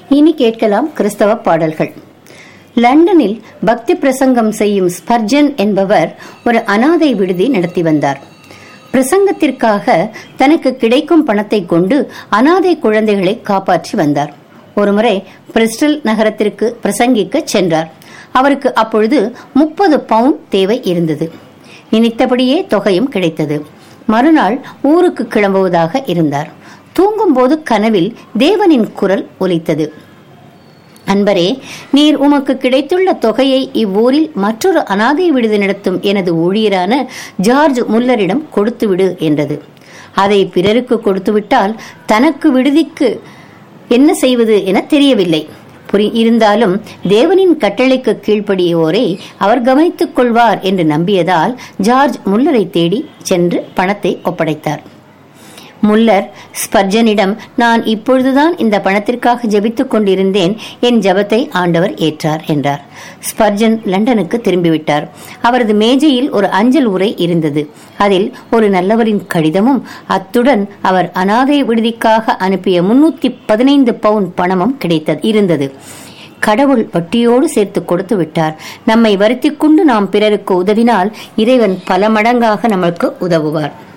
இனி கேட்கலாம் கிறிஸ்தவ பாடல்கள் லண்டனில் பக்தி பிரசங்கம் செய்யும் ஸ்பர்ஜன் என்பவர் ஒரு அனாதை விடுதி நடத்தி வந்தார் பிரசங்கத்திற்காக தனக்கு கிடைக்கும் பணத்தை கொண்டு அனாதை குழந்தைகளை காப்பாற்றி வந்தார் ஒருமுறை பிரிஸ்டல் நகரத்திற்கு பிரசங்கிக்க சென்றார் அவருக்கு அப்பொழுது முப்பது பவுண்ட் தேவை இருந்தது நினைத்தபடியே தொகையும் கிடைத்தது மறுநாள் ஊருக்கு கிளம்புவதாக இருந்தார் தூங்கும்போது கனவில் தேவனின் குரல் ஒலித்தது அன்பரே நீர் உமக்கு கிடைத்துள்ள தொகையை இவ்வூரில் மற்றொரு அனாதை விடுதி நடத்தும் எனது ஊழியரான ஜார்ஜ் முல்லரிடம் கொடுத்துவிடு என்றது அதை பிறருக்கு கொடுத்துவிட்டால் தனக்கு விடுதிக்கு என்ன செய்வது என தெரியவில்லை புரி இருந்தாலும் தேவனின் கட்டளைக்கு கீழ்ப்படியோரை அவர் கவனித்துக் கொள்வார் என்று நம்பியதால் ஜார்ஜ் முல்லரை தேடி சென்று பணத்தை ஒப்படைத்தார் முல்லர் ஸ்பர்ஜனிடம் நான் இப்பொழுதுதான் இந்த பணத்திற்காக ஜெபித்துக் கொண்டிருந்தேன் என் ஜபத்தை ஆண்டவர் ஏற்றார் என்றார் ஸ்பர்ஜன் லண்டனுக்கு திரும்பிவிட்டார் அவரது மேஜையில் ஒரு அஞ்சல் உரை இருந்தது அதில் ஒரு நல்லவரின் கடிதமும் அத்துடன் அவர் அனாதை விடுதிக்காக அனுப்பிய முன்னூத்தி பதினைந்து பவுண்ட் பணமும் கிடைத்தது இருந்தது கடவுள் வட்டியோடு சேர்த்து கொடுத்து விட்டார் நம்மை வருத்திக் கொண்டு நாம் பிறருக்கு உதவினால் இறைவன் பல மடங்காக நமக்கு உதவுவார்